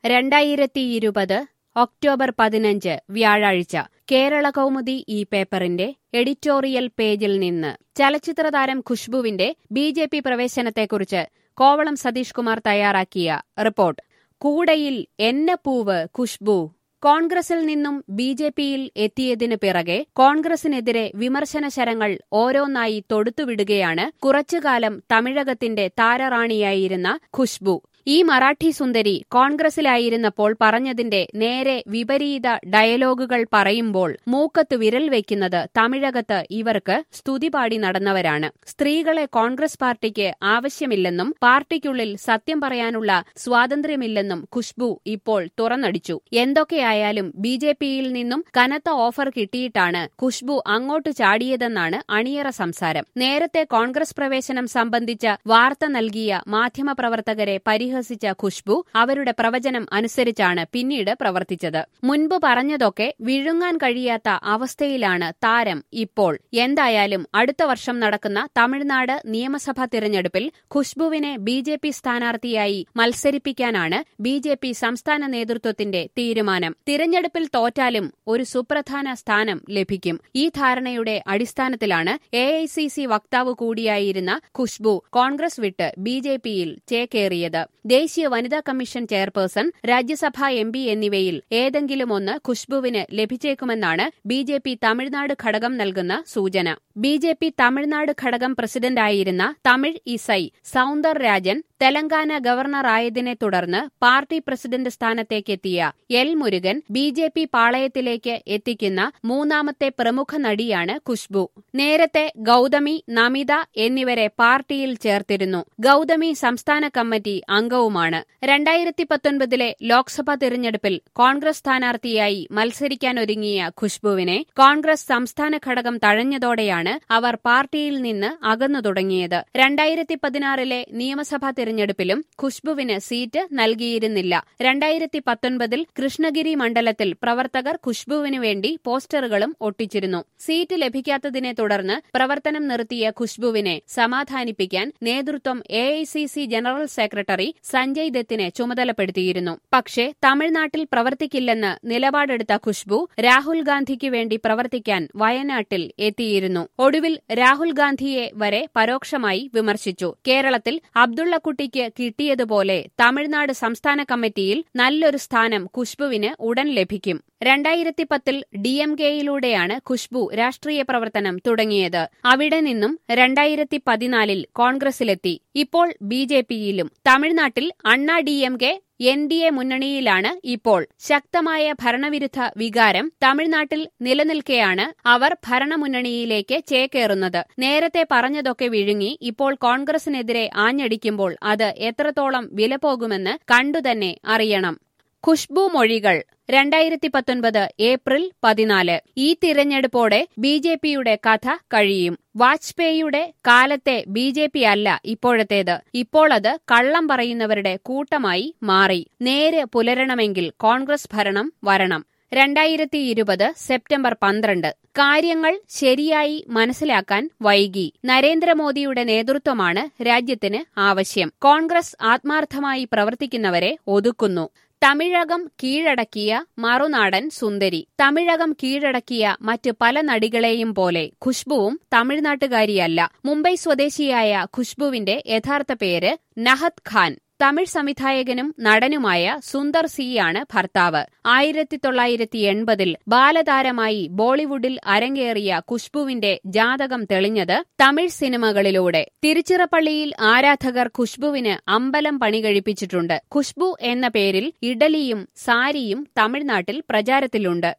രണ്ടായിരത്തിയിരുപത് ഒക്ടോബർ പതിനഞ്ച് വ്യാഴാഴ്ച കേരള കൗമുദി ഈ പേപ്പറിന്റെ എഡിറ്റോറിയൽ പേജിൽ നിന്ന് ചലച്ചിത്രതാരം ഖുഷ്ബുവിന്റെ ബി ജെ പി പ്രവേശനത്തെക്കുറിച്ച് കോവളം സതീഷ് കുമാർ തയ്യാറാക്കിയ റിപ്പോർട്ട് കൂടയിൽ എന്ന പൂവ് ഖുഷ്ബു കോൺഗ്രസിൽ നിന്നും ബി ജെ പിയിൽ എത്തിയതിനു പിറകെ കോൺഗ്രസിനെതിരെ വിമർശന ശരങ്ങൾ ഓരോന്നായി തൊടുത്തുവിടുകയാണ് കുറച്ചുകാലം തമിഴകത്തിന്റെ താരറാണിയായിരുന്ന ഖുഷ്ബു ഈ മറാഠി സുന്ദരി കോൺഗ്രസിലായിരുന്നപ്പോൾ പറഞ്ഞതിന്റെ നേരെ വിപരീത ഡയലോഗുകൾ പറയുമ്പോൾ മൂക്കത്ത് വിരൽ വയ്ക്കുന്നത് തമിഴകത്ത് ഇവർക്ക് സ്തുതിപാടി നടന്നവരാണ് സ്ത്രീകളെ കോൺഗ്രസ് പാർട്ടിക്ക് ആവശ്യമില്ലെന്നും പാർട്ടിക്കുള്ളിൽ സത്യം പറയാനുള്ള സ്വാതന്ത്ര്യമില്ലെന്നും ഖുഷ്ബു ഇപ്പോൾ തുറന്നടിച്ചു എന്തൊക്കെയായാലും ബി ജെ പിയിൽ നിന്നും കനത്ത ഓഫർ കിട്ടിയിട്ടാണ് ഖുഷ്ബു അങ്ങോട്ട് ചാടിയതെന്നാണ് അണിയറ സംസാരം നേരത്തെ കോൺഗ്രസ് പ്രവേശനം സംബന്ധിച്ച വാർത്ത നൽകിയ മാധ്യമപ്രവർത്തകരെ പരിഹരിച്ചു പരിഹസിച്ച ഖുഷ്ബു അവരുടെ പ്രവചനം അനുസരിച്ചാണ് പിന്നീട് പ്രവർത്തിച്ചത് മുൻപ് പറഞ്ഞതൊക്കെ വിഴുങ്ങാൻ കഴിയാത്ത അവസ്ഥയിലാണ് താരം ഇപ്പോൾ എന്തായാലും അടുത്ത വർഷം നടക്കുന്ന തമിഴ്നാട് നിയമസഭാ തിരഞ്ഞെടുപ്പിൽ ഖുഷ്ബുവിനെ ബി ജെ പി സ്ഥാനാർത്ഥിയായി മത്സരിപ്പിക്കാനാണ് ബി ജെ പി സംസ്ഥാന നേതൃത്വത്തിന്റെ തീരുമാനം തിരഞ്ഞെടുപ്പിൽ തോറ്റാലും ഒരു സുപ്രധാന സ്ഥാനം ലഭിക്കും ഈ ധാരണയുടെ അടിസ്ഥാനത്തിലാണ് എ ഐ സി സി വക്താവ് കൂടിയായിരുന്ന ഖുഷ്ബു കോൺഗ്രസ് വിട്ട് ബി ജെ പിയിൽ ചേക്കേറിയത് ദേശീയ വനിതാ കമ്മീഷൻ ചെയർപേഴ്സൺ രാജ്യസഭാ എം പി എന്നിവയിൽ ഏതെങ്കിലും ഒന്ന് ഖുഷ്ബുവിന് ലഭിച്ചേക്കുമെന്നാണ് ബി ജെ പി തമിഴ്നാട് ഘടകം നൽകുന്ന സൂചന ബി ജെ പി തമിഴ്നാട് ഘടകം പ്രസിഡന്റായിരുന്ന തമിഴ് ഇസൈ സൌന്ദർ രാജൻ തെലങ്കാന ഗവർണറായതിനെ തുടർന്ന് പാർട്ടി പ്രസിഡന്റ് സ്ഥാനത്തേക്കെത്തിയ L Murugan B J P പാളയത്തിലേക്ക് എത്തിക്കുന്ന മൂന്നാമത്തെ പ്രമുഖ നടിയാണ് ഖുഷ്ബു നേരത്തെ ഗൌതമി നമിത എന്നിവരെ പാർട്ടിയിൽ ചേർത്തിരുന്നു ഗൌതമി സംസ്ഥാന കമ്മിറ്റി അംഗവുമാണ് രണ്ടായിരത്തി പത്തൊൻപതിലെ ലോക്സഭാ തിരഞ്ഞെടുപ്പിൽ കോൺഗ്രസ് സ്ഥാനാർത്ഥിയായി മത്സരിക്കാനൊരുങ്ങിയ ഖുഷ്ബുവിനെ കോൺഗ്രസ് സംസ്ഥാന ഘടകം തഴഞ്ഞതോടെയാണ് അവർ പാർട്ടിയിൽ നിന്ന് അകന്നു തുടങ്ങിയത് രണ്ടായിരത്തി പതിനാറിലെ നിയമസഭാ തിരഞ്ഞെടുപ്പിലും ഖുഷ്ബുവിന് സീറ്റ് നൽകിയിരുന്നില്ല രണ്ടായിരത്തി പത്തൊൻപതിൽ കൃഷ്ണഗിരി മണ്ഡലത്തിൽ പ്രവർത്തകർ ഖുഷ്ബുവിനു വേണ്ടി പോസ്റ്ററുകളും ഒട്ടിച്ചിരുന്നു സീറ്റ് ലഭിക്കാത്തതിനെ തുടർന്ന് പ്രവർത്തനം നിർത്തിയ ഖുഷ്ബുവിനെ സമാധാനിപ്പിക്കാൻ നേതൃത്വം എ ജനറൽ സെക്രട്ടറി സഞ്ജയ് ദത്തിനെ ചുമതലപ്പെടുത്തിയിരുന്നു പക്ഷേ തമിഴ്നാട്ടിൽ പ്രവർത്തിക്കില്ലെന്ന് നിലപാടെടുത്ത ഖുഷ്ബു രാഹുൽ ഗാന്ധിക്ക് വേണ്ടി പ്രവർത്തിക്കാൻ വയനാട്ടിൽ എത്തിയിരുന്നു ഒടുവിൽ രാഹുൽ ഗാന്ധിയെ വരെ പരോക്ഷമായി വിമർശിച്ചു കേരളത്തിൽ അബ്ദുള്ളക്കുട്ടിക്ക് കിട്ടിയതുപോലെ തമിഴ്നാട് സംസ്ഥാന കമ്മിറ്റിയിൽ നല്ലൊരു സ്ഥാനം ഖുഷ്ബുവിന് ഉടൻ ലഭിക്കും രണ്ടായിരത്തി പത്തിൽ ഡി എം കെയിലൂടെയാണ് ഖുഷ്ബു രാഷ്ട്രീയ പ്രവർത്തനം തുടങ്ങിയത് അവിടെ നിന്നും രണ്ടായിരത്തി പതിനാലിൽ കോൺഗ്രസിലെത്തി ഇപ്പോൾ ബി ജെ പിയിലും തമിഴ്നാട്ടിൽ Anna D M K N D A മുന്നണിയിലാണ് ഇപ്പോൾ ശക്തമായ ഭരണവിരുദ്ധ വികാരം തമിഴ്നാട്ടിൽ നിലനിൽക്കെയാണ് അവർ ഭരണമുന്നണിയിലേക്ക് ചേക്കേറുന്നത് നേരത്തെ പറഞ്ഞതൊക്കെ വിഴുങ്ങി ഇപ്പോൾ കോൺഗ്രസിനെതിരെ ആഞ്ഞടിക്കുമ്പോൾ അത് എത്രത്തോളം വിലപോകുമെന്ന് കണ്ടുതന്നെ അറിയണം ഖുഷ്ബു മൊഴികൾ രണ്ടായിരത്തി പത്തൊൻപത് ഏപ്രിൽ പതിനാല് ഈ തിരഞ്ഞെടുപ്പോടെ ബി ജെ പിയുടെ കഥ കഴിയും വാജ്പേയിയുടെ കാലത്തെ ബി ജെ പി അല്ല ഇപ്പോഴത്തേത് ഇപ്പോൾ അത് കള്ളം പറയുന്നവരുടെ കൂട്ടമായി മാറി നേര് പുലരണമെങ്കിൽ കോൺഗ്രസ് ഭരണം വരണം രണ്ടായിരത്തി ഇരുപത് സെപ്റ്റംബർ പന്ത്രണ്ട് കാര്യങ്ങൾ ശരിയായി മനസ്സിലാക്കാൻ വൈകി നരേന്ദ്രമോദിയുടെ നേതൃത്വമാണ് രാജ്യത്തിന് ആവശ്യം കോൺഗ്രസ് ആത്മാർത്ഥമായി പ്രവർത്തിക്കുന്നവരെ ഒതുക്കുന്നു തമിഴകം കീഴടക്കിയ മറുനാടൻ സുന്ദരി തമിഴകം കീഴടക്കിയ മറ്റ് പല നടികളെയും പോലെ ഖുഷ്ബുവും തമിഴ്നാട്ടുകാരിയല്ല മുംബൈ സ്വദേശിയായ ഖുഷ്ബുവിന്റെ യഥാർത്ഥ പേര് നഹത് ഖാൻ തമിഴ് സംവിധായകനും നടനുമായ സുന്ദർ സിയാണ് ഭർത്താവ് ആയിരത്തി തൊള്ളായിരത്തി എൺപതിൽ ബാലതാരമായി ബോളിവുഡിൽ അരങ്ങേറിയ ഖുഷ്ബുവിന്റെ ജാതകം തെളിഞ്ഞത് തമിഴ് സിനിമകളിലൂടെ തിരുച്ചിറപ്പള്ളിയിൽ ആരാധകർ ഖുഷ്ബുവിന് അമ്പലം പണി കഴിപ്പിച്ചിട്ടുണ്ട് ഖുഷ്ബു എന്ന പേരിൽ ഇഡലിയും സാരിയും തമിഴ്നാട്ടിൽ പ്രചാരത്തിലുണ്ട്